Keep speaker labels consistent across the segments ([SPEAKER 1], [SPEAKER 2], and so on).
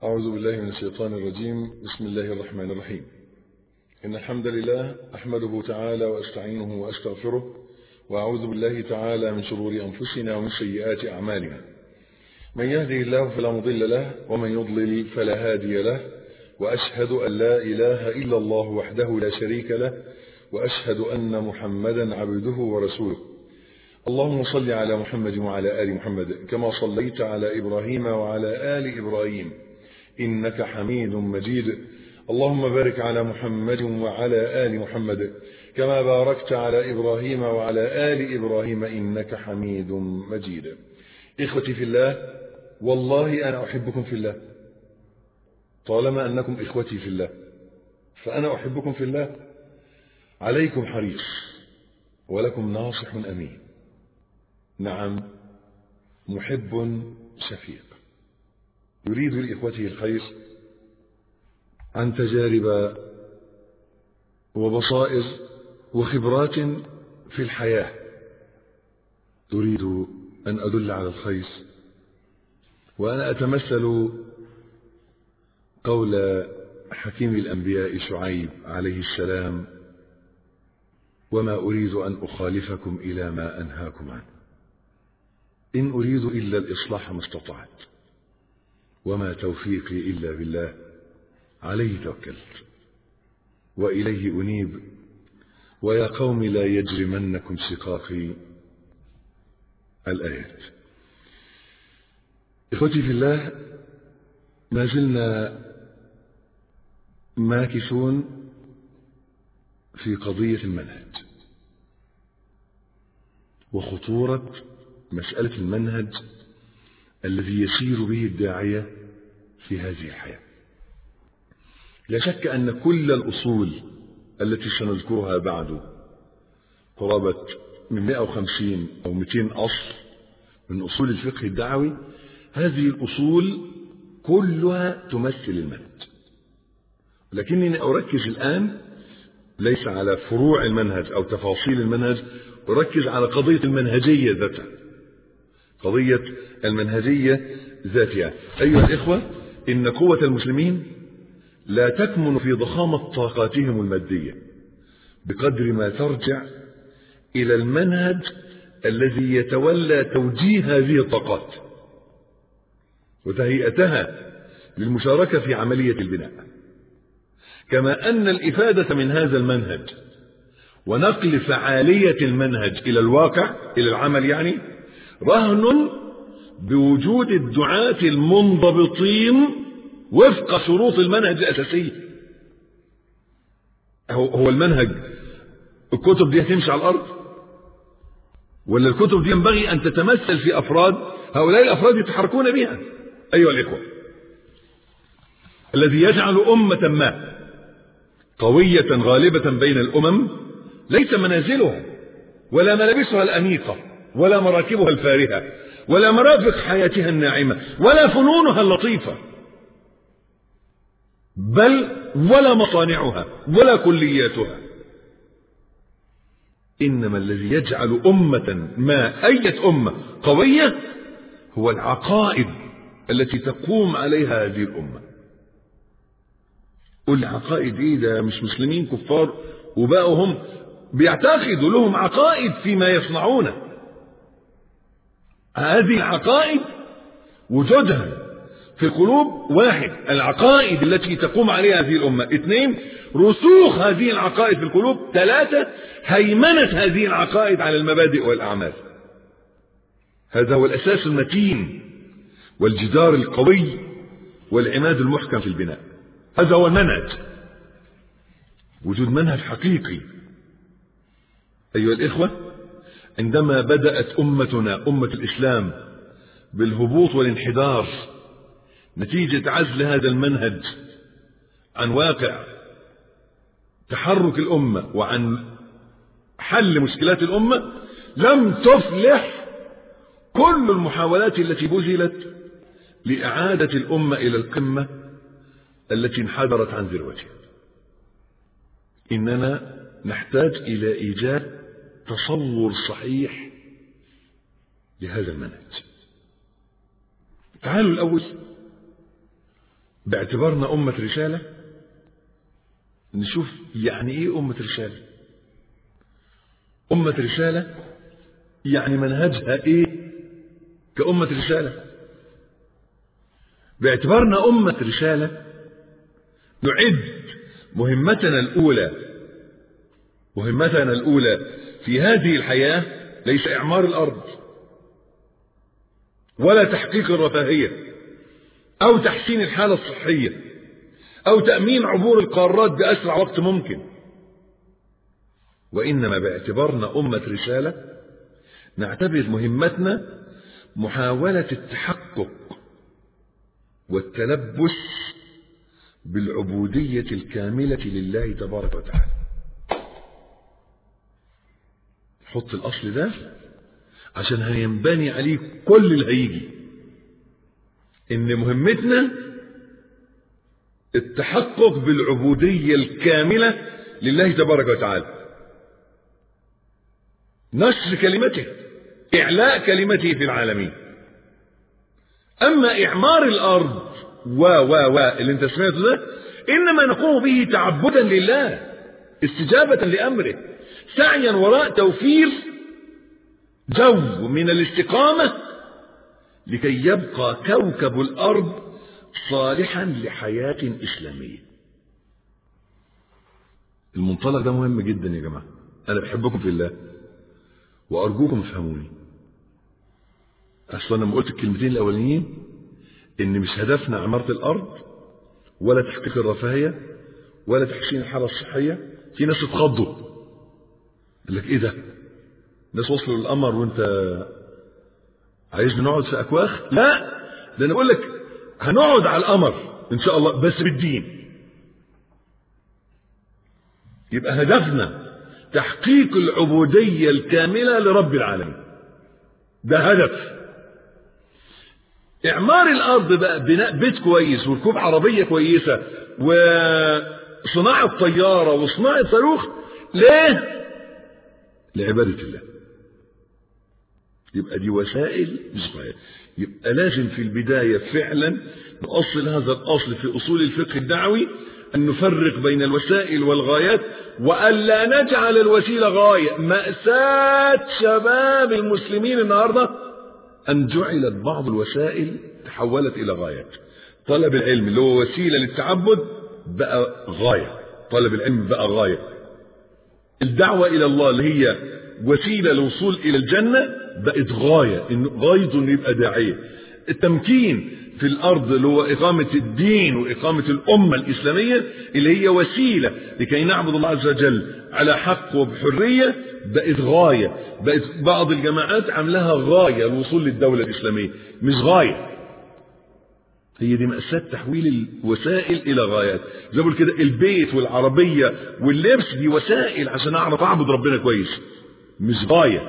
[SPEAKER 1] أعوذ بالله من الشيطان الرجيم بسم الله الرحمن الرحيم إن الحمد لله أحمده تعالى وأستعينه وأستغفره وأعوذ بالله تعالى من شرور أنفسنا ومن سيئات أعمالنا من يهده الله فلا مضل له ومن يضلل فلا هادي له وأشهد أن لا إله إلا الله وحده لا شريك له وأشهد أن محمدا عبده ورسوله اللهم صل على محمد وعلى آل محمد كما صليت على إبراهيم وعلى آل إبراهيم إنك حميد مجيد اللهم بارك على محمد وعلى آل محمد كما باركت على إبراهيم وعلى آل إبراهيم إنك حميد مجيد إخوتي في الله والله أنا أحبكم في الله طالما أنكم إخوتي في الله فأنا أحبكم في الله عليكم حريص ولكم ناصح أمين نعم محب شفيق يريد لإخوته الخير عن تجارب وبصائر وخبرات في الحياة أريد أن أدل على الخير وأنا أتمثل قول حكيم الأنبياء شعيب عليه السلام وما أريد أن أخالفكم إلى ما أنهاكم عنه إن أريد إلا الإصلاح ما استطعت وما توفيقي إلا بالله عليه توكلت وإليه أنيب ويا قوم لا يجرمنكم شقاقي الآيات إخوتي في الله ما زلنا ماكثون في قضية المنهج وخطورة مسألة المنهج الذي يسير به الداعية في هذه الحياة لا شك أن كل الأصول التي سنذكرها بعد قرابة من 150 أو 200 أصل من أصول الفقه الدعوي هذه الأصول كلها تمثل المنهج لكنني أركز الآن ليس على فروع المنهج أو تفاصيل المنهج أركز على قضية المنهجية ذاتها قضية المنهجية ذاتها أيها الإخوة إن قوة المسلمين لا تكمن في ضخامة طاقاتهم المادية بقدر ما ترجع إلى المنهج الذي يتولى توجيه هذه الطاقات وتهيئتها للمشاركة في عملية البناء كما أن الإفادة من هذا المنهج ونقل فعالية المنهج إلى الواقع إلى العمل يعني رهن بوجود الدعاة المنضبطين وفق شروط المنهج الأساسية هو المنهج الكتب دي هتمشي على الأرض ولا الكتب دي ينبغي أن تتمثل في أفراد هؤلاء الأفراد يتحركون بها أيها الإخوة الذي يجعل أمة ما قوية غالبة بين الأمم ليس منازلها ولا ملابسها الأنيقة ولا مراكبها الفارهة ولا مرافق حياتها الناعمة ولا فنونها اللطيفة بل ولا مصانعها ولا كلياتها إنما الذي يجعل أمة ما أية أمة قوية هو العقائد التي تقوم عليها هذه الأمة قل عقائد إيه ده مش مسلمين كفار وبقوا هم بيعتقدوا لهم عقائد فيما يصنعونه هذه العقائد وجودها في القلوب واحد العقائد التي تقوم عليها هذه الأمة اثنين رسوخ هذه العقائد في القلوب ثلاثة هيمنة هذه العقائد على المبادئ والأعمال هذا هو الأساس المتين والجدار القوي والعماد المحكم في البناء هذا هو المنهج وجود منهج حقيقي أيها الإخوة عندما بدأت أمتنا أمة الإسلام بالهبوط والانحدار نتيجة عزل هذا المنهج عن واقع تحرك الأمة وعن حل مشكلات الأمة لم تفلح كل المحاولات التي بذلت لإعادة الأمة إلى القمة التي انحدرت عن ذروتها إننا نحتاج إلى إيجاد تصور صحيح لهذا المنهج تعالوا الأول باعتبارنا أمة رسالة نشوف يعني إيه أمة رسالة أمة رسالة يعني منهجها إيه كأمة رسالة باعتبارنا أمة رسالة نعد مهمتنا الأولى مهمتنا الأولى في هذه الحياة ليس إعمار الأرض ولا تحقيق الرفاهية أو تحسين الحالة الصحية أو تأمين عبور القارات بأسرع وقت ممكن وإنما باعتبارنا أمة رسالة نعتبر مهمتنا محاولة التحقق والتلبس بالعبودية الكاملة لله تبارك وتعالى حط الأصل ده عشان هينبني عليه كل اللي هيجي إن مهمتنا التحقق بالعبودية الكاملة لله تبارك وتعالى نشر كلمته إعلاء كلمته في العالمين أما إعمار الأرض و و و اللي انت سمعته ده إنما نقوم به تعبدا لله استجابة لأمره سعيا وراء توفير جو من الاستقامة لكي يبقى كوكب الأرض صالحا لحياة إسلامية المنطلق ده مهم جدا يا جماعة أنا بحبكم في الله وأرجوكم افهموني أصلا لما قلت الكلمتين الأولانيين إن مش هدفنا عمارة الأرض ولا تحقيق الرفاهية ولا تحسين الحالة الصحية في ناس اتخضوا قال لك إيه ده؟ ناس وصلوا للقمر وأنت عايزنا نقعد في أكواخ؟ لا ده أنا بقول لك هنقعد على القمر إن شاء الله بس بالدين يبقى هدفنا تحقيق العبودية الكاملة لرب العالمين ده هدف إعمار الأرض بقى بناء بيت كويس وركوب عربية كويسة وصناعة طيارة وصناعة صاروخ ليه؟ لعبادة الله يبقى دي وسائل مش غاية يبقى لازم في البداية فعلا نؤصل هذا الأصل في أصول الفقه الدعوي أن نفرق بين الوسائل والغايات وألا نجعل الوسيلة غاية مأساة شباب المسلمين النهاردة أن جعلت بعض الوسائل تحولت إلى غايات طلب العلم اللي هو وسيلة للتعبد بقى غاية طلب العلم بقى غاية الدعوة إلى الله اللي هي وسيلة للوصول إلى الجنة بقت غاية إنه غاية إنه يبقى داعية التمكين في الأرض اللي هو إقامة الدين وإقامة الأمة الإسلامية اللي هي وسيلة لكي نعبد الله عز وجل على حق وبحرية بقت غاية بقت بعض الجماعات عاملاها غاية الوصول للدولة الإسلامية مش غاية هي دي مأساة تحويل الوسائل إلى غايات زي ما كده البيت والعربية واللبس دي وسائل عشان أعرف أعبد ربنا كويس مش غاية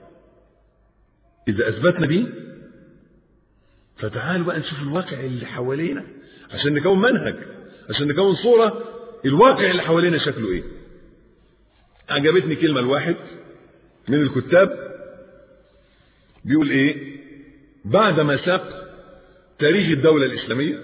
[SPEAKER 1] إذا أثبتنا دي فتعالوا بقى نشوف الواقع اللي حوالينا عشان نكون منهج عشان نكون صورة الواقع اللي حوالينا شكله ايه عجبتني كلمة الواحد من الكتاب بيقول ايه بعدما ساق تاريخ الدولة الإسلامية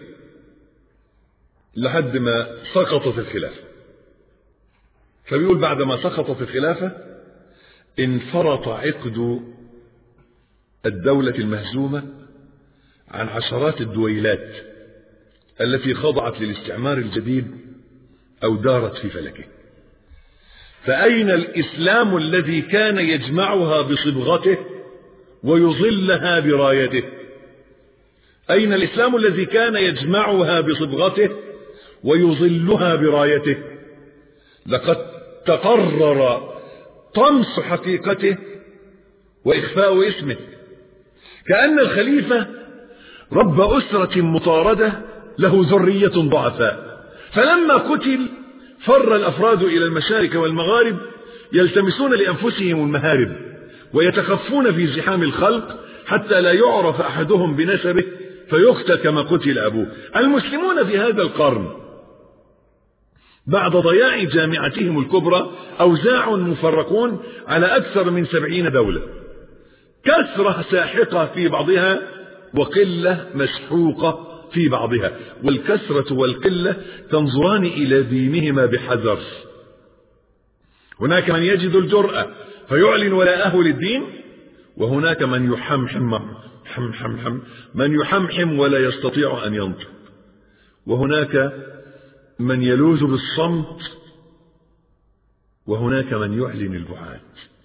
[SPEAKER 1] لحد ما سقطت الخلافة فبيقول بعدما سقطت الخلافة انفرط عقد الدولة المهزومة عن عشرات الدويلات التي خضعت للاستعمار الجديد أو دارت في فلكه فأين الإسلام الذي كان يجمعها بصبغته ويظلها برايته أين الإسلام الذي كان يجمعها بصبغته ويظلها برايته لقد تقرر طمس حقيقته وإخفاء اسمه كأن الخليفة رب أسرة مطاردة له ذرية ضعفاء فلما قتل فر الأفراد إلى المشارق والمغارب يلتمسون لأنفسهم المهارب ويتخفون في زحام الخلق حتى لا يعرف أحدهم بنسبه فيقتل كما قتل أبوه المسلمون في هذا القرن بعد ضياع جامعتهم الكبرى أوزاع مفرقون على أكثر من سبعين دولة كثرة ساحقة في بعضها وقلة مسحوقة في بعضها والكثرة والقلة تنظران إلى دينهما بحذر هناك من يجد الجرأة فيعلن ولاءه للدين وهناك من يحمحم حم حم حم من يحمحم ولا يستطيع أن ينطق وهناك من يلوذ بالصمت وهناك من يعلن البعاد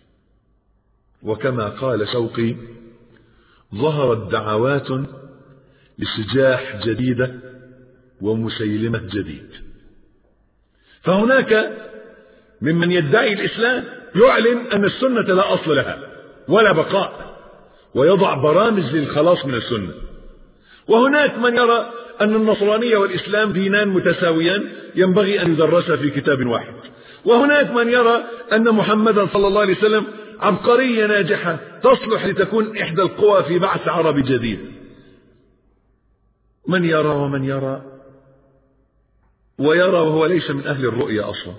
[SPEAKER 1] وكما قال شوقي ظهرت دعوات لسجاح جديدة ومسيلمة جديد فهناك ممن يدعي الإسلام يعلن أن السنة لا أصل لها ولا بقاء ويضع برامج للخلاص من السنة وهناك من يرى أن النصرانية والإسلام دينان متساويان ينبغي أن يدرسا في كتاب واحد وهناك من يرى أن محمدا صلى الله عليه وسلم عبقرية ناجحة تصلح لتكون إحدى القوى في بعث عربي جديد من يرى ومن يرى ويرى وهو ليس من أهل الرؤية أصلا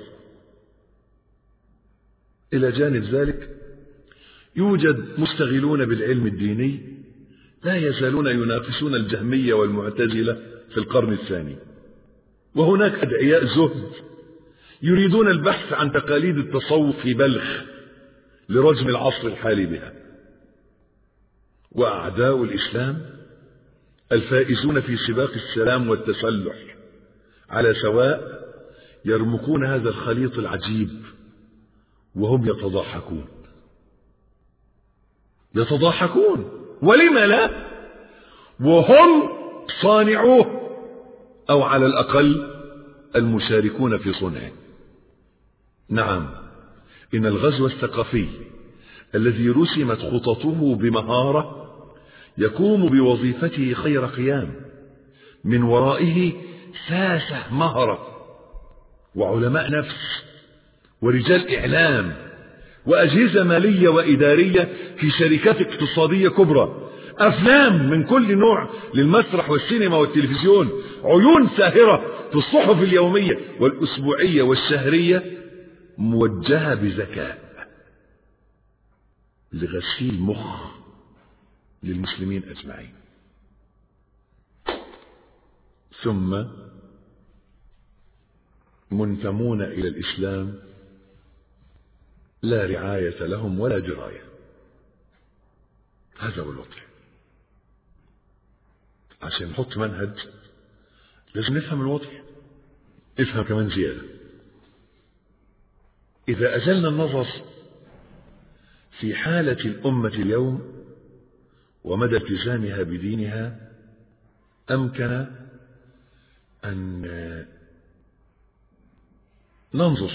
[SPEAKER 1] إلى جانب ذلك يوجد مستغلون بالعلم الديني لا يزالون ينافسون الجهمية والمعتزلة في القرن الثاني وهناك أدعياء زهد يريدون البحث عن تقاليد التصوف في بلخ لرجم العصر الحالي بها وأعداء الإسلام الفائزون في سباق السلام والتسلح على سواء يرمقون هذا الخليط العجيب وهم يتضاحكون يتضاحكون ولم لا وهم صانعوه أو على الأقل المشاركون في صنعه نعم إن الغزو الثقافي الذي رسمت خططه بمهارة يقوم بوظيفته خير قيام من ورائه ساسة مهرة وعلماء نفس ورجال إعلام وأجهزة مالية وإدارية في شركات اقتصادية كبرى أفلام من كل نوع للمسرح والسينما والتلفزيون عيون ساهرة في الصحف اليومية والأسبوعية والشهرية موجهة بذكاء لغسيل مخ للمسلمين أجمعين ثم منتمون إلى الإسلام لا رعاية لهم ولا دراية هذا هو الوضع عشان نحط منهج لازم نفهم الوضع افهم كمان زيادة إذا أزلنا النظر في حالة الأمة اليوم ومدى التزامها بدينها أمكن أن ننظر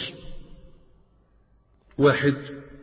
[SPEAKER 1] واحد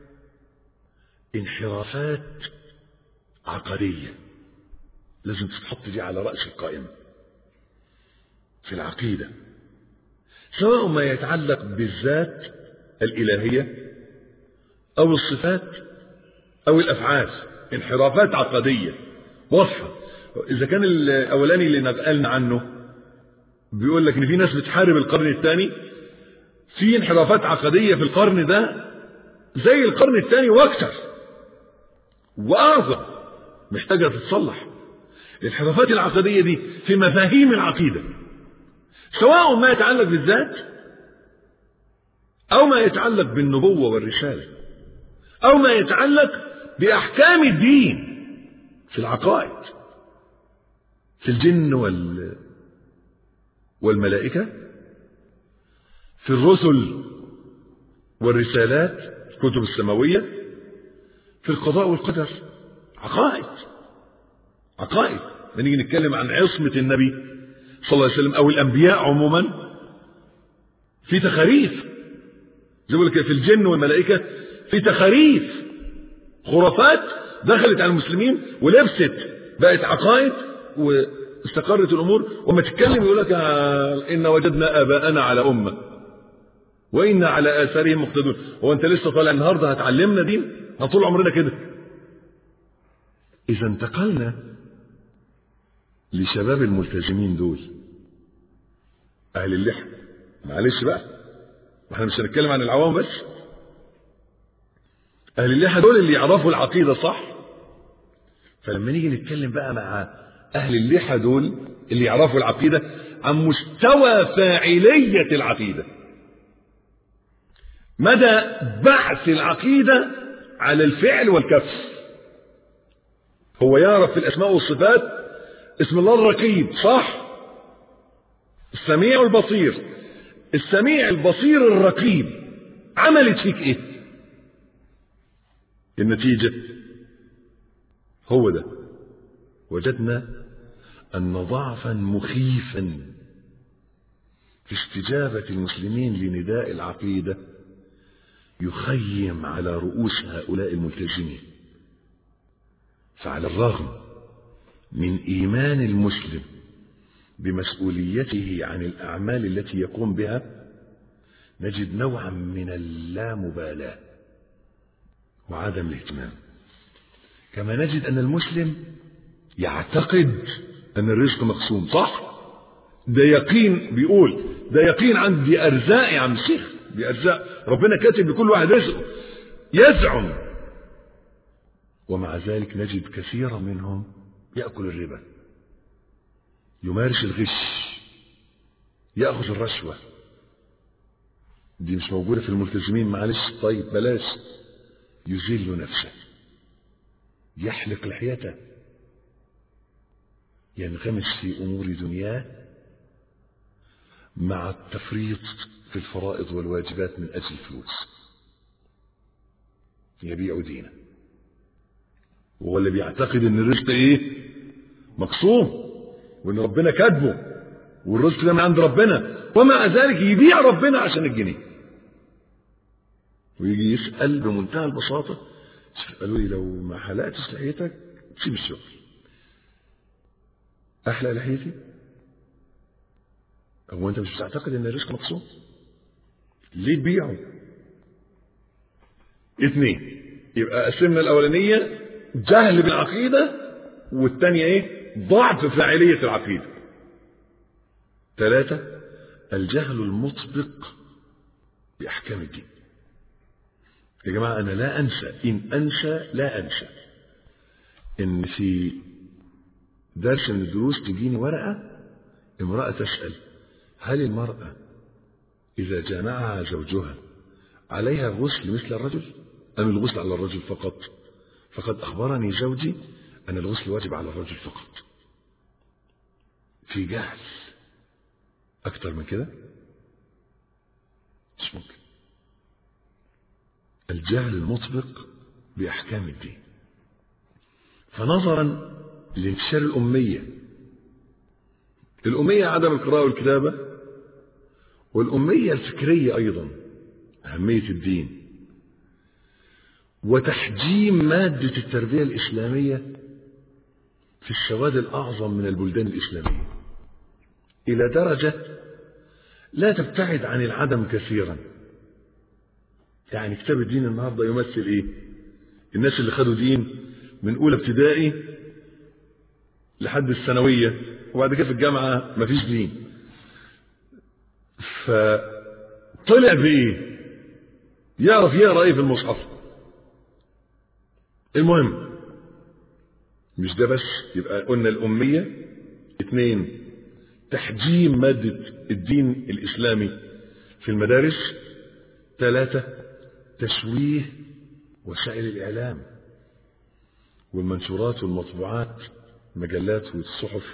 [SPEAKER 1] انحرافات عقدية لازم تتحط دي على رأس القائمة في العقيدة سواء ما يتعلق بالذات الإلهية أو الصفات أو الأفعال انحرافات عقدية واضحة إذا كان الأولاني اللي نقلنا عنه بيقول لك إن في ناس بتحارب القرن الثاني في انحرافات عقدية في القرن ده زي القرن الثاني واكثر واعظم محتاجه تتصلح الانحرافات العقديه دي في مفاهيم العقيده سواء ما يتعلق بالذات او ما يتعلق بالنبوه والرساله او ما يتعلق باحكام الدين في العقائد في الجن وال والملائكه في الرسل والرسالات الكتب السماوية في القضاء والقدر عقائد عقائد نيجي نتكلم عن عصمة النبي صلى الله عليه وسلم أو الأنبياء عموما في تخاريف زي ما في الجن والملائكة في تخاريف خرافات دخلت على المسلمين ولبست بقت عقائد واستقرت الأمور وما تتكلم يقول لك إن وجدنا آباءنا على أمة وإنا على آثارهم مقتدون هو أنت لسه طالع النهاردة هتعلمنا دين طول عمرنا كده إذا انتقلنا لشباب الملتزمين دول أهل اللحم معلش بقى احنا مش هنتكلم عن العوام بس أهل اللحى دول اللي يعرفوا العقيدة صح فلما نيجي نتكلم بقى مع أهل اللحى دول اللي يعرفوا العقيدة عن مستوى فاعلية العقيدة مدى بعث العقيدة على الفعل والكف هو يعرف في الأسماء والصفات اسم الله الرقيب صح السميع البصير السميع البصير الرقيب عملت فيك ايه النتيجة هو ده وجدنا أن ضعفا مخيفا في استجابة المسلمين لنداء العقيدة يخيم على رؤوس هؤلاء الملتزمين فعلى الرغم من إيمان المسلم بمسؤوليته عن الأعمال التي يقوم بها نجد نوعا من اللامبالاة وعدم الاهتمام كما نجد أن المسلم يعتقد أن الرزق مقسوم صح ده يقين بيقول ده يقين عندي أرزاق يا عم الشيخ دي أرزاق ربنا كاتب لكل واحد رزقه يزعم ومع ذلك نجد كثيرا منهم يأكل الربا يمارس الغش يأخذ الرشوة دي مش موجودة في الملتزمين معلش طيب بلاش يذل نفسه يحلق لحيته ينغمس في أمور دنياه مع التفريط في الفرائض والواجبات من أجل الفلوس يبيع دينه وهو اللي بيعتقد ان الرزق ايه مقسوم وان ربنا كاتبه والرزق ده من عند ربنا ومع ذلك يبيع ربنا عشان الجنيه ويجي يسأل بمنتهى البساطة قالوا لي لو ما حلقتش لحيتك سيب الشغل أحلى لحيتي هو أنت مش بتعتقد إن الرزق مقسوم ليه تبيعه اثنين يبقى قسمنا الأولانية جهل بالعقيدة والثانية إيه ضعف فاعلية العقيدة ثلاثة الجهل المطبق بأحكام الدين يا جماعة أنا لا أنسى إن أنسى لا أنسى إن في درس من الدروس تجيني ورقة امرأة تسأل هل المرأة إذا جامعها زوجها عليها غسل مثل الرجل أم الغسل على الرجل فقط فقد أخبرني زوجي أن الغسل واجب على الرجل فقط في جهل أكتر من كده مش ممكن الجهل المطبق بأحكام الدين فنظرا لانتشار الأمية الأمية عدم القراءة والكتابة والأمية الفكرية أيضا أهمية الدين وتحجيم مادة التربية الإسلامية في السواد الأعظم من البلدان الإسلامية إلى درجة لا تبتعد عن العدم كثيرا يعني كتاب الدين النهاردة يمثل إيه الناس اللي خدوا دين من أولى ابتدائي لحد الثانوية وبعد كده في الجامعة مفيش دين فطلع بإيه يعرف يقرأ إيه في المصحف المهم مش ده بس يبقى قلنا الأمية اثنين تحجيم مادة الدين الإسلامي في المدارس ثلاثة تشويه وسائل الإعلام والمنشورات والمطبوعات المجلات والصحف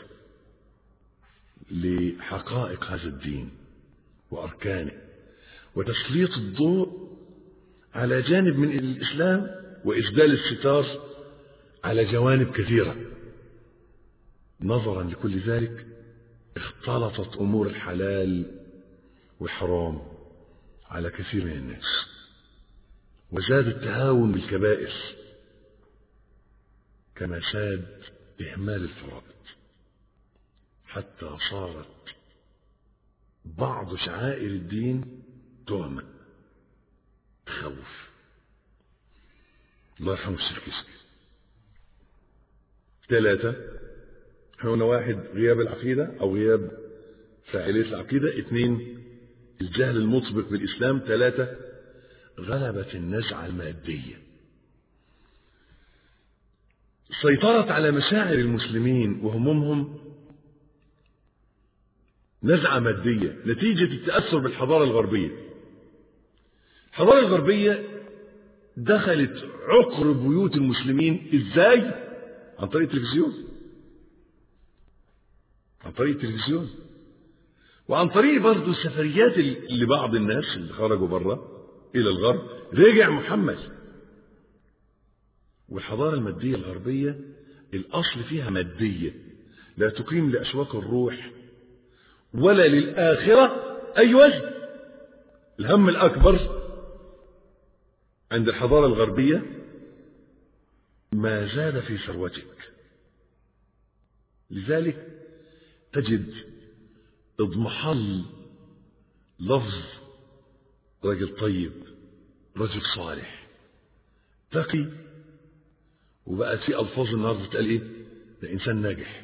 [SPEAKER 1] لحقائق هذا الدين وأركانه وتسليط الضوء على جانب من الإسلام وإسدال الستار على جوانب كثيرة نظرا لكل ذلك اختلطت أمور الحلال والحرام على كثير من الناس وزاد التهاون بالكبائر كما ساد إهمال الفرائض حتى صارت بعض شعائر الدين تهمة تخوف الله يرحمه الشيخ كسبي ثلاثة احنا قلنا واحد غياب العقيدة أو غياب فاعلية العقيدة اثنين الجهل المطبق بالإسلام ثلاثة غلبة النزعة المادية سيطرت على مشاعر المسلمين وهمومهم نزعة مادية نتيجة التأثر بالحضارة الغربية الحضارة الغربية دخلت عقر بيوت المسلمين ازاي عن طريق التلفزيون عن طريق التلفزيون وعن طريق برضه السفريات لبعض الناس اللي خرجوا بره الى الغرب رجع محمد والحضارة المادية الغربية الأصل فيها مادية لا تقيم لأشواق الروح ولا للآخرة أي وزن الهم الأكبر عند الحضارة الغربية ما زاد في ثروتك لذلك تجد اضمحل لفظ رجل طيب رجل صالح تقي وبقت في الفاظ النهارده تتقال ايه ده انسان ناجح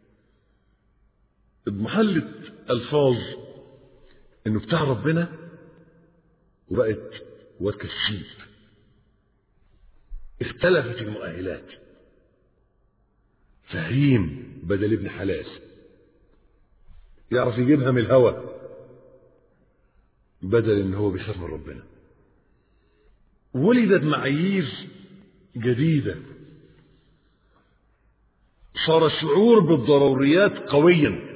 [SPEAKER 1] اضمحلت الفاظ انه بتاع ربنا وبقت واد كسيب اختلفت المؤهلات فهيم بدل ابن حلال يعرف يجيبها من الهوى بدل ان هو بيخاف من ربنا ولدت معايير جديدة صار الشعور بالضروريات قويا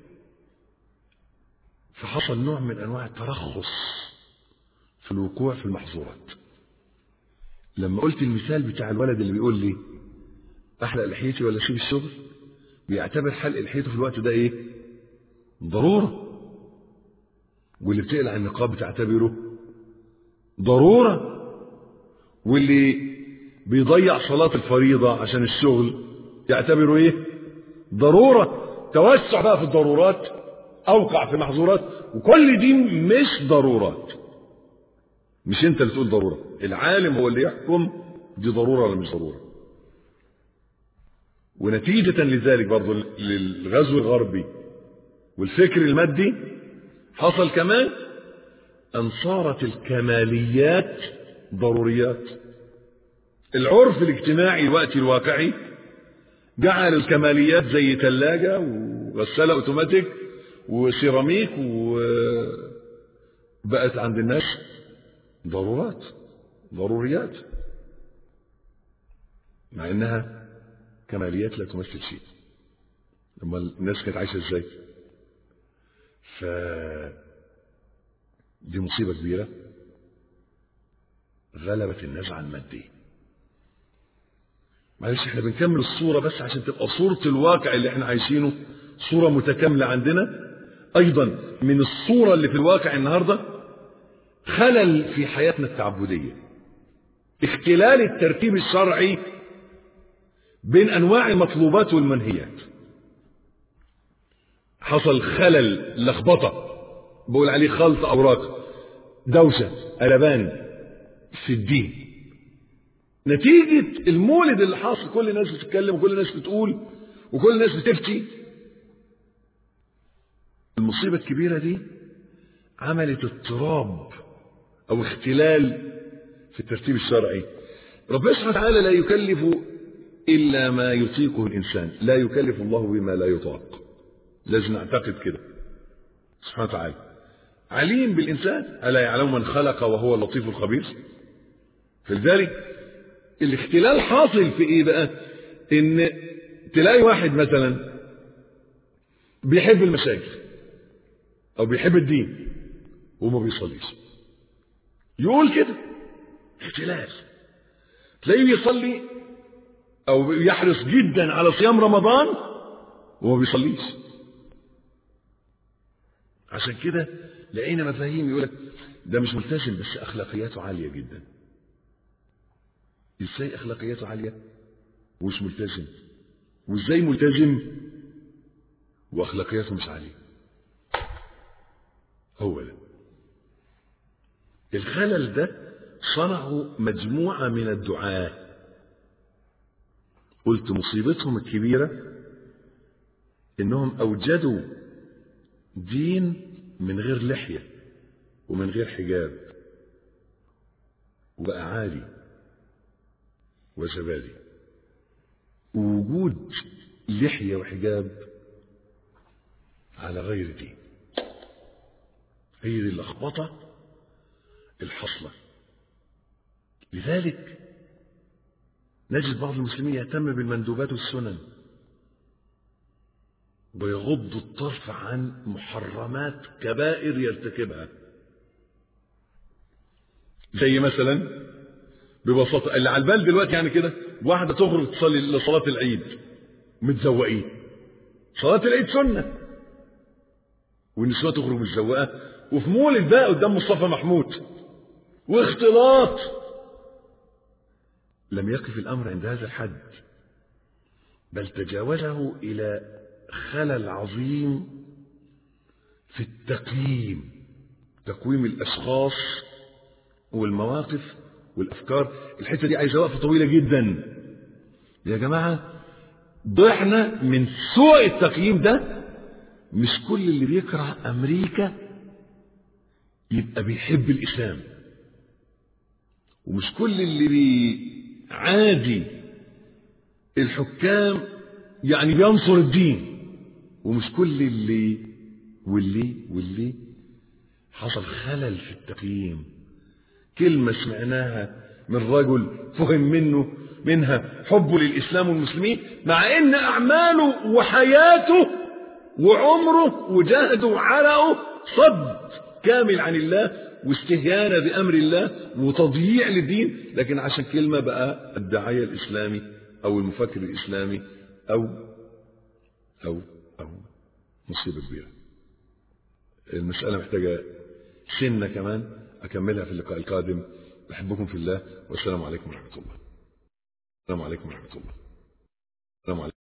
[SPEAKER 1] فحصل نوع من انواع الترخص في الوقوع في المحظورات لما قلت المثال بتاع الولد اللي بيقول لي احلق لحيتي ولا اسيب الشغل بيعتبر حلق لحيته في الوقت ده ايه ضروره واللي بتقلع النقاب بتعتبره ضروره واللي بيضيع صلاه الفريضه عشان الشغل يعتبره ايه ضروره توسع بقى في الضرورات اوقع في المحظورات وكل دي مش ضرورات مش انت اللي تقول ضروره العالم هو اللي يحكم دي ضروره ولا مش ضروره ونتيجة لذلك برضو للغزو الغربي والفكر المادي حصل كمان أن صارت الكماليات ضروريات العرف الاجتماعي الوقت الواقعي جعل الكماليات زي ثلاجة وغسالة اوتوماتيك وسيراميك وبقت عند الناس ضرورات ضروريات مع انها كماليات لا تمثل شيء لما الناس كانت عايشه ازاي ف دي مصيبه كبيره غلبت النزعه الماديه معلش احنا بنكمل الصوره بس عشان تبقى صوره الواقع اللي احنا عايشينه صوره متكامله عندنا ايضا من الصوره اللي في الواقع النهارده خلل في حياتنا التعبديه اختلال الترتيب الشرعي بين انواع المطلوبات والمنهيات حصل خلل لخبطه بقول عليه خلط اوراق دوشه قلبان في الدين نتيجة المولد اللي حاصل كل الناس بتتكلم وكل الناس بتقول وكل الناس بتفتي المصيبة الكبيرة دي عملت اضطراب أو اختلال في الترتيب الشرعي ربنا سبحانه وتعالى لا يكلف إلا ما يطيقه الإنسان لا يكلف الله بما لا يطاق لازم نعتقد كده سبحانه وتعالى عليم بالإنسان ألا يعلم من خلق وهو اللطيف الخبير فلذلك الاختلال حاصل في ايه بقى ان تلاقي واحد مثلا بيحب المساجد او بيحب الدين وما بيصليش يقول كده اختلاف تلاقيه بيصلي او يحرص جدا على صيام رمضان وما بيصليش عشان كده لقينا مفاهيم يقول لك ده مش ملتزم بس اخلاقياته عاليه جدا ازاي اخلاقياته عاليه ومش ملتزم وازاي ملتزم واخلاقياته مش عاليه هو ده الخلل ده صنعوا مجموعه من الدعاه قلت مصيبتهم الكبيره انهم اوجدوا دين من غير لحيه ومن غير حجاب وبقى عالي وزبادي ووجود لحية وحجاب على غير دين هي دي اللخبطة الحصلة لذلك نجد بعض المسلمين يهتم بالمندوبات والسنن ويغض الطرف عن محرمات كبائر يرتكبها زي مثلا ببساطة اللي على البال دلوقتي يعني كده واحدة تخرج تصلي لصلاة العيد متزوقين صلاة العيد سنة والنسوة تخرج متزوقة وفي مولد بقى قدام مصطفى محمود واختلاط لم يقف الأمر عند هذا الحد بل تجاوزه إلى خلل عظيم في التقييم تقويم الأشخاص والمواقف والأفكار الحتة دي عايزة وقفة طويلة جدا يا جماعة ضحنا من سوء التقييم ده مش كل اللي بيكره أمريكا يبقى بيحب الإسلام ومش كل اللي بيعادي الحكام يعني بينصر الدين ومش كل اللي واللي واللي حصل خلل في التقييم كلمة سمعناها من رجل فهم منه منها حبه للإسلام والمسلمين مع إن أعماله وحياته وعمره وجهده وعرقه صد كامل عن الله واستهانة بأمر الله وتضييع للدين لكن عشان كلمة بقى الداعية الإسلامي أو المفكر الإسلامي أو أو أو مصيبة كبيرة المسألة محتاجة سنة كمان أكملها في اللقاء القادم بحبكم في الله والسلام عليكم ورحمة الله السلام عليكم ورحمة الله السلام عليكم